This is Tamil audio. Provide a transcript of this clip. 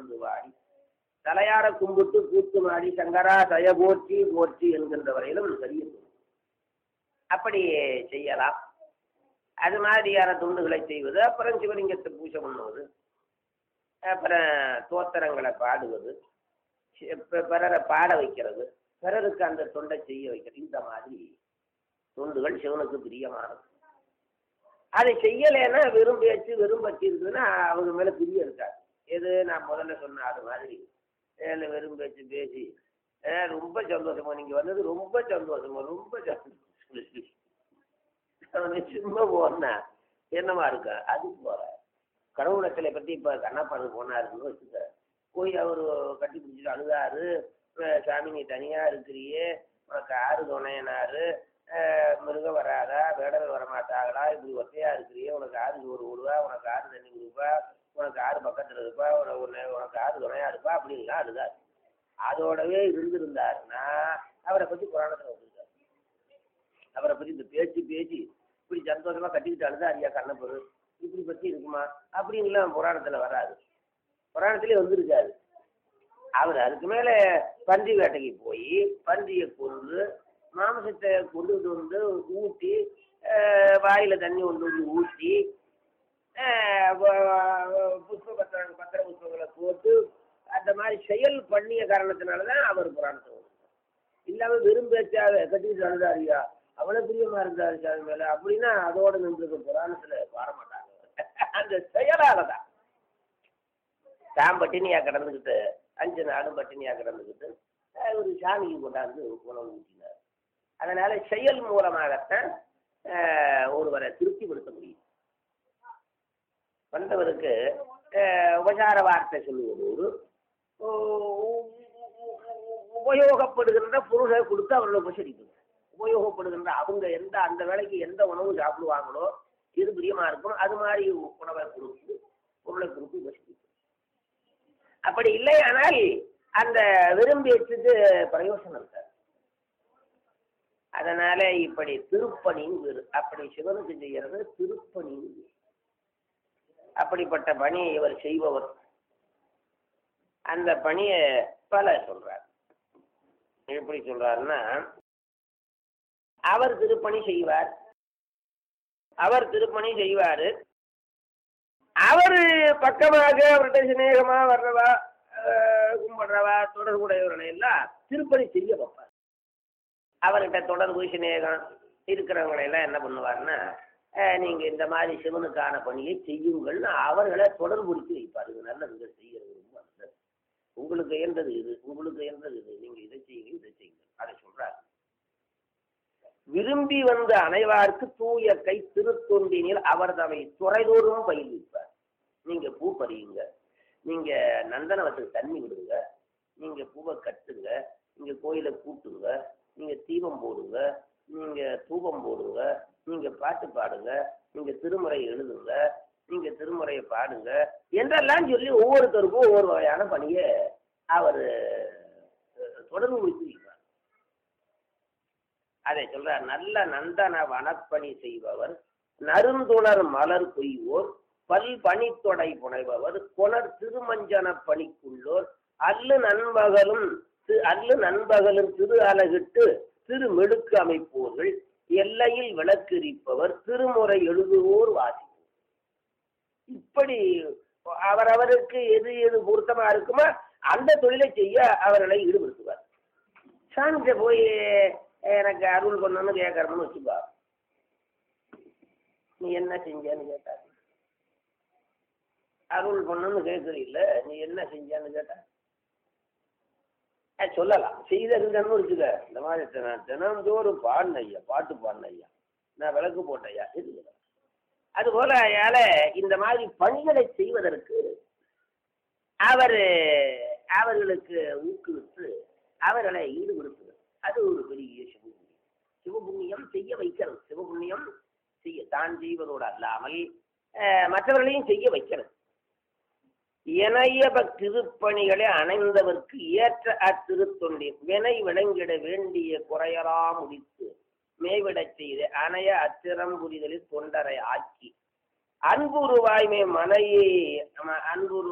புகழ்ந்து வாடி தலையார கும்பிட்டு கூத்து மாடி சங்கரா தய போற்றி போற்றி என்கின்ற வரையிலும் பெரிய தொண்டு அப்படி செய்யலாம் அது மாதிரியான துண்டுகளை செய்வது அப்புறம் சிவலிங்கத்தை பூஜை பண்ணுவது அப்புறம் தோத்திரங்களை பாடுவது சி- பி- பிறரை பாட வைக்கிறது பிறருக்கு அந்த தொண்டை செய்ய வைக்கிறது இந்த மாதிரி தொண்டுகள் சிவனுக்கு பிரியமானது அதை செய்யலைன்னா வெறும் பேச்சு வெறும் பற்றி இருக்குதுன்னா அவங்க மேல பிரியம் இருக்காது எது நான் முதல்ல சொன்ன அது மாதிரி ஏழு வெறும் பேச்சு பேசி ஏ, ரொம்ப சந்தோஷமா நீங்க வந்தது ரொம்ப சந்தோஷமா ரொம்ப சந்தோஷம் அவனை சும்மா போனா என்னமா இருக்கா அது போற கடவுளத்தில பத்தி இப்ப கண்ணப்பாடு போனாருன்னு வச்சுக்க போய் அவரு கட்டி பிடிச்சிட்டு அழுதாரு அஹ் சாமி நீ தனியா இருக்கிறியே உனக்கு ஆறு துணையனாரு அஹ் மிருகம் வராதா வேடர் வரமாட்டாங்களா இப்படி ஒத்தையா இருக்கிறியே உனக்கு ஆறு சோறு விடுவா உனக்கு ஆறு தண்ணி கொடுப்பா உனக்கு ஆறு பக்கத்துல இருப்பா உனக்கு உன்னை- உனக்கு ஆறு துணையா இருப்பா அப்படின்லாம் அழுதாரு அதோடவே இருந்திருந்தாருன்னா அவரை பத்தி புராணத்துல வந்திருக்காரு அவரை பத்தி இந்த பேச்சு பேச்சு இப்படி சந்தோஷமா கட்டிக்கிட்டு அழுதா ஐயா கண்ணப்பரு இப்படி பத்தி இருக்குமா அப்படின்லாம் புராணத்துல வராது புராணத்திலே வந்திருக்காரு அவர் அதுக்கு மேல பன்றி வேட்டைக்கு போய் பன்றியை கொண்டு மாமிசத்தை கொண்டுட்டு வந்து ஊட்டி அஹ், வாயில தண்ணி கொண்டு வந்து ஊட்டி அஹ், வ- வ- புஷ்ப பத்திர பத்திர புஷ்பங்களை போட்டு அந்த மாதிரி செயல் பண்ணிய காரணத்தினால தான் அவர் புராணத்தை வந்தார். இல்லாம வெறும் பேச்சாக கட்டிக்கிட்டு அழுதாரியா அவ்வளவு பிரியமா இருந்தாரு சாமி மேல அப்படின்னா அதோட நின்று புராணத்துல வரமாட்டாங்க அந்த செயலால தான் தான் பட்டினியா கிடந்துக்கிட்டு அஞ்சு நாளும் பட்டினியா கிடந்துக்கிட்டு அஹ், ஒரு சாமிக்கு கொண்டாந்து உணவு ஊட்டினார் அதனால செயல் மூலமாகத்தான் அஹ், ஒருவரை திருப்திப்படுத்த முடியும் வந்தவருக்கு அஹ், உபசார வார்த்தை சொல்லுவதோடு உ- உபயோகப்படுகின்ற பொருளை கொடுத்து அவர்களை உபசரிக்கணும் உபயோகப்படுகின்ற அவங்க எந்த அந்த வேலைக்கு எந்த உணவு சாப்பிடுவாங்களோ எது பிரியமா இருக்கும் அது மாதிரி உணவை கொடுத்து பொருளை கொடுத்து உபசரிக்கணும் அப்படி இல்லையானால் அந்த விரும்பியத்துக்கு பிரயோசனம் இருக்காது அதனால இப்படி திருப்பணின்னு வேறு அப்படி சிவனுக்கு செய்யறது திருப்பணின்னு வேறு. அப்படிப்பட்ட பணியை இவர் செய்பவர் அந்த பணியை பல சொல்றார் எப்படி சொல்றாருன்னா அவர் திருப்பணி செய்வார் அவர் திருப்பணி செய்வாரு அவர் பக்கமாக அவர்கிட்ட சிநேகமா வர்றவா அஹ், கும்பிடுறவா தொடர்புடையவர்களை எல்லாம் திருப்பணி செய்ய வைப்பார் அவர்கிட்ட தொடர்பு சிநேகம் இருக்கிறவங்களை எல்லாம் என்ன பண்ணுவார்னா அஹ், நீங்க இந்த மாதிரி சிவனுக்கான பணியை செய்யுங்கள்னு அவர்களை தொடர்புடுத்தி வைப்பார் இது நல்லதுங்க செய்யறது ரொம்ப நல்லது உங்களுக்கு எந்தது இது உங்களுக்கு எந்தது இது நீங்க இதை செய்யுங்க இதை செய்யுங்க அதை சொல்றாரு விரும்பி வந்த அனைவாருக்கு தூய கை திருத்தொண்டினில் அவர் தம்மை துறைதோறும் பயில்விப்பார் நீங்க பூ பறியுங்க நீங்க நந்தனவத்துக்கு தண்ணி விடுங்க நீங்க பூவை கட்டுங்க நீங்க கோயிலை கூட்டுங்க நீங்க தீபம் போடுங்க நீங்க தூபம் போடுங்க நீங்க பாட்டு பாடுங்க நீங்க திருமுறை எழுதுங்க நீங்க திருமுறையை பாடுங்க என்றெல்லாம் சொல்லி ஒவ்வொருத்தருக்கும் ஒவ்வொரு வகையான பணியை அவர் தொடர்பு முடித்து வைப்பார் அதை சொல்றார் நல்ல நந்தன வனப்பணி செய்பவர் நறுந்துணர் மலர் கொய்வோர் பல் பணித்தொடை புனைபவர் கொணர் திருமஞ்சன பணிக்குள்ளோர் அல்லு நண்பகலும் தி- அல்லு நண்பகலும் திரு அலகிட்டு திரு மெழுக்கு அமைப்போர்கள் எல்லையில் விளக்கெரிப்பவர் திருமுறை எழுதுவோர் வாசி இப்படி அவரவருக்கு எது எது பொருத்தமா இருக்குமோ அந்த தொழிலை செய்ய அவர்களை ஈடுபடுத்துவார் சாமிகிட்ட போய் எனக்கு அருள் பண்ணணும்னு கேட்கறோம்னு வச்சுக்கோ நீ என்ன செஞ்சேன்னு கேட்டார் அருள் பண்ணணும்னு கேட்கறீல்ல நீ என்ன செஞ்சேன்னு கேட்டா அஹ் சொல்லலாம் செய்திருந்தேன்னு வச்சுக்க இந்த மாதிரி தினம் தினந்தோறும் பாடின ஐயா பாட்டு பாடின ஐயா நான் விளக்கு போட்ட ஐயா இது அதுபோல அயால இந்த மாதிரி பணிகளை செய்வதற்கு அவர் அவர்களுக்கு ஊக்குவித்து அவர்களை ஈடுபடுத்துவது அது ஒரு பெரிய சிவபுண்ணியம் சிவபுண்ணியம் செய்ய வைக்கிறது சிவபுண்ணியம் செய்ய தான் செய்வதோடு அல்லாமல் அஹ், மற்றவர்களையும் செய்ய வைக்கிறது இணைய திருப்பணிகளை அணைந்தவர்க்கு ஏற்ற அத்திருத்தொண்டின் வினை விளங்கிட வேண்டிய குறையலாம் முடித்து மேவிடச் செய்து அணைய அத்திரம் புரிதலில் தொண்டரை ஆக்கி அன்புருவாய்மை மனையை அன்புரு